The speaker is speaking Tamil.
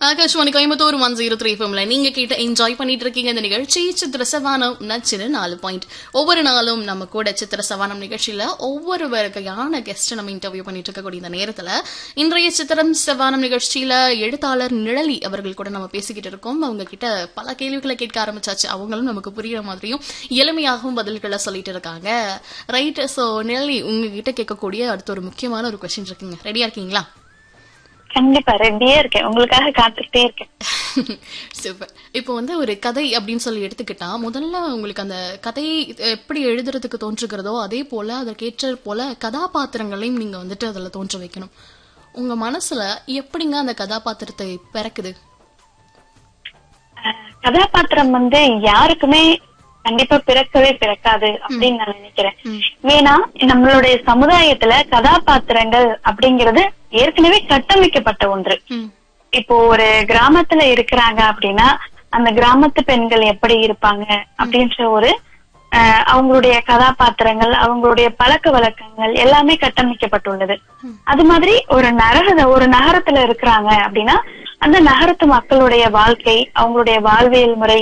Akashvani Coimbatore one zero three ஃபம்ல நீங்க கேட்ட என்ஜாய் பண்ணிட்டு இருக்கீங்க இந்த நிகழ்ச்சி சித்திர சவானம் நச்சிரு நாலு பாயிண்ட் ஒவ்வொரு நாளும் நம்ம கூட சித்திர சவானம் நிகழ்ச்சியில ஒவ்வொரு வகையான கெஸ்ட் நம்ம இன்டர்வியூ பண்ணிட்டு இருக்கக்கூடிய இந்த நேரத்துல இன்றைய சித்திரம் சவானம் நிகழ்ச்சியில எழுத்தாளர் நிழலி அவர்கள் கூட நம்ம பேசிக்கிட்டு இருக்கோம் அவங்க கிட்ட பல கேள்விகளை கேட்க ஆரம்பிச்சாச்சு அவங்களும் நமக்கு புரியுற மாதிரியும் எளிமையாகவும் பதில்களை சொல்லிட்டு இருக்காங்க ரைட் சோ நிழலி உங்ககிட்ட கேட்கக்கூடிய அடுத்த ஒரு முக்கியமான ஒரு கொஸ்டின் இருக்குங்க ரெடியா இருக்கீங்களா கண்டிப்பா ரெடியா இருக்கேன் உங்களுக்காக காத்துக்கிட்டே இருக்கேன் சூப்பர் இப்போ வந்து ஒரு கதை அப்படின்னு சொல்லி எடுத்துக்கிட்டா முதல்ல உங்களுக்கு அந்த கதையை எப்படி எழுதுறதுக்கு தோன்றுகிறதோ அதே போல அதற்கேற்ற போல கதாபாத்திரங்களையும் நீங்க வந்துட்டு அதுல தோன்ற வைக்கணும் உங்க மனசுல எப்படிங்க அந்த கதாபாத்திரத்தை பிறக்குது அஹ், கதாபாத்திரம் வந்து யாருக்குமே கண்டிப்பா பிறக்கவே பிறக்காது அப்படின்னு நான் நினைக்கிறேன் ஏன்னா நம்மளுடைய சமுதாயத்துல கதாபாத்திரங்கள் அப்படிங்கிறது ஏற்கனவே கட்டமைக்கப்பட்ட ஒன்று ம், இப்போ ஒரு கிராமத்துல இருக்கிறாங்க அப்படின்னா அந்த கிராமத்து பெண்கள் எப்படி இருப்பாங்க அப்படின்ற ஒரு அஹ், அவங்களுடைய கதாபாத்திரங்கள் அவங்களுடைய பழக்க வழக்கங்கள் எல்லாமே கட்டமைக்கப்பட்டுள்ளது அது மாதிரி ஒரு நகர ஒரு நகரத்துல இருக்கிறாங்க அப்படின்னா அந்த நகரத்து மக்களுடைய வாழ்க்கை அவங்களுடைய வாழ்வியல் முறை